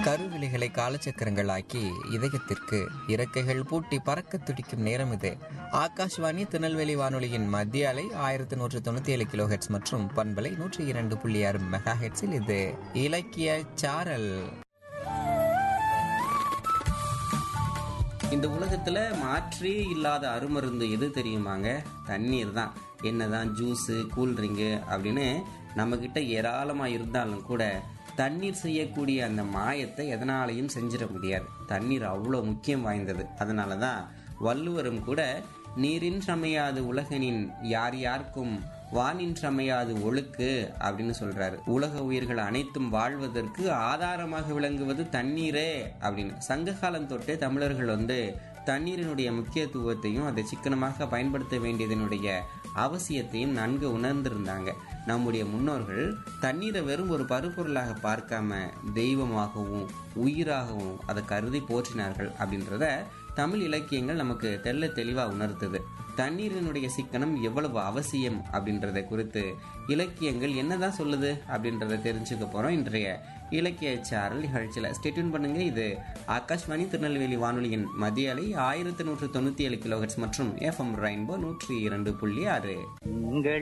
கருவிழிகளை காலச்சக்கரங்களாக்கி இதயத்திற்கு இறக்கைகள் பூட்டி பறக்க துடிக்கும் நேரம் இது ஆகாஷ்வாணி திருநெல்வேலி வானொலியின் மத்திய அலை ஆயிரத்தி நூற்று தொண்ணூத்தி ஏழு கிலோ ஹெட்ஸ் மற்றும் பண்பலை நூற்றி இரண்டு புள்ளி ஆறு மெகா ஹெட்ஸில் இது இலக்கிய சாரல் இந்த உலகத்துல மாற்றே இல்லாத அருமருந்து எது தெரியுமாங்க தண்ணீர் தான் என்னதான் ஜூஸு கூல்ட்ரிங்கு அப்படின்னு நம்ம கிட்ட ஏராளமா இருந்தாலும் கூட தண்ணீர் செய்யக்கூடிய அந்த மாயத்தை எதனாலையும் செஞ்சிட முடியாது தண்ணீர் அவ்வளோ முக்கியம் வாய்ந்தது அதனால தான் வள்ளுவரும் கூட நீரின் சமையாது உலகனின் யார் யாருக்கும் வானின் சமையாது ஒழுக்கு அப்படின்னு சொல்றாரு உலக உயிர்கள் அனைத்தும் வாழ்வதற்கு ஆதாரமாக விளங்குவது தண்ணீரே அப்படின்னு சங்க காலம் தொட்டே தமிழர்கள் வந்து தண்ணீரினுடைய முக்கியத்துவத்தையும் அதை சிக்கனமாக பயன்படுத்த வேண்டியதனுடைய அவசியத்தையும் நன்கு உணர்ந்திருந்தாங்க நம்முடைய முன்னோர்கள் தண்ணீரை வெறும் ஒரு பருப்பொருளாக பார்க்காம தெய்வமாகவும் உயிராகவும் அதை கருதி போற்றினார்கள் அப்படின்றத தமிழ் இலக்கியங்கள் நமக்கு தெள்ள தெளிவா உணர்த்துது தண்ணீரினுடைய சிக்கனம் எவ்வளவு அவசியம் அப்படின்றத குறித்து இலக்கியங்கள் என்னதான் சொல்லுது அப்படின்றத தெரிஞ்சுக்க போறோம் இன்றைய இலக்கிய சாரல் நிகழ்ச்சியில ஸ்டேட்யூன் பண்ணுங்க இது ஆகாஷ்வாணி திருநெல்வேலி வானொலியின் மத்திய அலை ஆயிரத்தி நூற்று தொண்ணூத்தி ஏழு கிலோஹெட்ஸ் மற்றும் எஃப்எம் ரெயின்போ நூற்றி இரண்டு புள்ளி ஆறு உங்கள்